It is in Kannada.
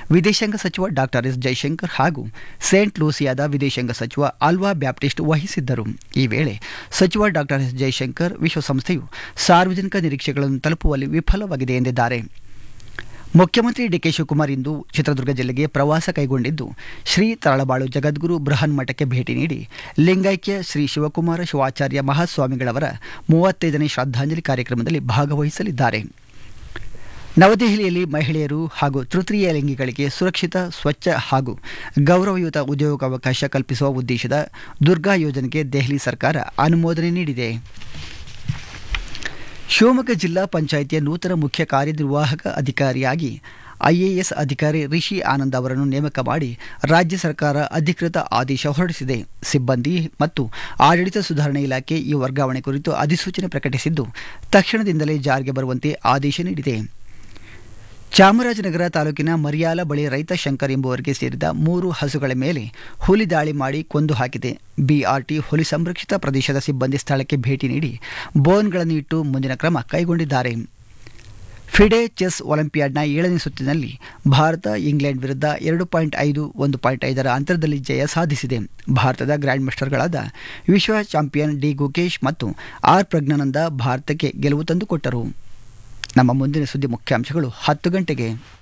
ವಿದೇಶಾಂಗ ಸಚಿವ ಡಾಕ್ಟರ್ ಎಸ್ ಜೈಶಂಕರ್ ಹಾಗೂ ಸೇಂಟ್ ಲೂಸಿಯಾದ ವಿದೇಶಾಂಗ ಸಚಿವ ಆಲ್ವಾ ಬ್ಯಾಪ್ಟಿಸ್ಟ್ ವಹಿಸಿದ್ದರು ಈ ವೇಳೆ ಸಚಿವ ಡಾಕ್ಟರ್ ಎಸ್ ಜೈಶಂಕರ್ ವಿಶ್ವಸಂಸ್ಥೆಯು ಸಾರ್ವಜನಿಕ ನಿರೀಕ್ಷೆಗಳನ್ನು ತಲುಪುವಲ್ಲಿ ವಿಫಲವಾಗಿದೆ ಎಂದಿದ್ದಾರೆ ಮುಖ್ಯಮಂತ್ರಿ ಡಿಕೆ ಶಿವಕುಮಾರ್ ಇಂದು ಚಿತ್ರದುರ್ಗ ಜಿಲ್ಲೆಗೆ ಪ್ರವಾಸ ಕೈಗೊಂಡಿದ್ದು ಶ್ರೀ ತರಳಬಾಳು ಜಗದ್ಗುರು ಬೃಹನ್ ಮಠಕ್ಕೆ ಭೇಟಿ ನೀಡಿ ಲಿಂಗೈಕ್ಯ ಶ್ರೀ ಶಿವಕುಮಾರ ಶಿವಾಚಾರ್ಯ ಮಹಾಸ್ವಾಮಿಗಳವರ ಮೂವತ್ತೈದನೇ ಶ್ರದ್ಧಾಂಜಲಿ ಕಾರ್ಯಕ್ರಮದಲ್ಲಿ ಭಾಗವಹಿಸಲಿದ್ದಾರೆ ನವದೆಹಲಿಯಲ್ಲಿ ಮಹಿಳೆಯರು ಹಾಗೂ ತೃತೀಯ ಲಿಂಗಿಗಳಿಗೆ ಸುರಕ್ಷಿತ ಸ್ವಚ್ಛ ಹಾಗೂ ಗೌರವಯುತ ಉದ್ಯೋಗಾವಕಾಶ ಕಲ್ಪಿಸುವ ಉದ್ದೇಶದ ದುರ್ಗಾ ಯೋಜನೆಗೆ ದೆಹಲಿ ಸರ್ಕಾರ ಅನುಮೋದನೆ ನೀಡಿದೆ ಶಿವಮೊಗ್ಗ ಜಿಲ್ಲಾ ಪಂಚಾಯಿತಿಯ ನೂತನ ಮುಖ್ಯ ಕಾರ್ಯನಿರ್ವಾಹಕ ಅಧಿಕಾರಿಯಾಗಿ ಐಎಎಸ್ ಅಧಿಕಾರಿ ರಿಷಿ ಆನಂದ್ ಅವರನ್ನು ನೇಮಕ ಮಾಡಿ ರಾಜ್ಯ ಸರ್ಕಾರ ಅಧಿಕೃತ ಆದೇಶ ಹೊರಡಿಸಿದೆ ಸಿಬ್ಬಂದಿ ಮತ್ತು ಆಡಳಿತ ಸುಧಾರಣೆ ಇಲಾಖೆ ಈ ವರ್ಗಾವಣೆ ಕುರಿತು ಅಧಿಸೂಚನೆ ಪ್ರಕಟಿಸಿದ್ದು ತಕ್ಷಣದಿಂದಲೇ ಜಾರಿಗೆ ಬರುವಂತೆ ಆದೇಶ ನೀಡಿದೆ ಚಾಮರಾಜನಗರ ತಾಲೂಕಿನ ಮರಿಯಾಲ ಬಳಿ ರೈತ ಶಂಕರ್ ಎಂಬುವರಿಗೆ ಸೇರಿದ ಮೂರು ಹಸುಗಳ ಮೇಲೆ ಹುಲಿ ದಾಳಿ ಮಾಡಿ ಕೊಂದು ಹಾಕಿದೆ ಬಿಆರ್ಟಿ ಹುಲಿ ಸಂರಕ್ಷಿತ ಪ್ರದೇಶದ ಸಿಬ್ಬಂದಿ ಸ್ಥಳಕ್ಕೆ ಭೇಟಿ ನೀಡಿ ಬೋನ್ಗಳನ್ನು ಇಟ್ಟು ಮುಂದಿನ ಕ್ರಮ ಕೈಗೊಂಡಿದ್ದಾರೆ ಫಿಡೆ ಚೆಸ್ ಒಲಿಂಪಿಯಾಡ್ನ ಏಳನೇ ಸುತ್ತಿನಲ್ಲಿ ಭಾರತ ಇಂಗ್ಲೆಂಡ್ ವಿರುದ್ಧ ಎರಡು ಪಾಯಿಂಟ್ ಐದು ಒಂದು ಪಾಯಿಂಟ್ ಐದರ ಅಂತರದಲ್ಲಿ ಜಯ ಸಾಧಿಸಿದೆ ಭಾರತದ ಗ್ರ್ಯಾಂಡ್ ಮಾಸ್ಟರ್ಗಳಾದ ವಿಶ್ವ ಚಾಂಪಿಯನ್ ಡಿ ಗುಕೇಶ್ ಮತ್ತು ಆರ್ ಪ್ರಜ್ಞಾನಂದ ಭಾರತಕ್ಕೆ ಗೆಲುವು ತಂದುಕೊಟ್ಟರು ನಮ್ಮ ಮುಂದಿನ ಸುದ್ದಿ ಮುಖ್ಯಾಂಶಗಳು ಹತ್ತು ಗಂಟೆಗೆ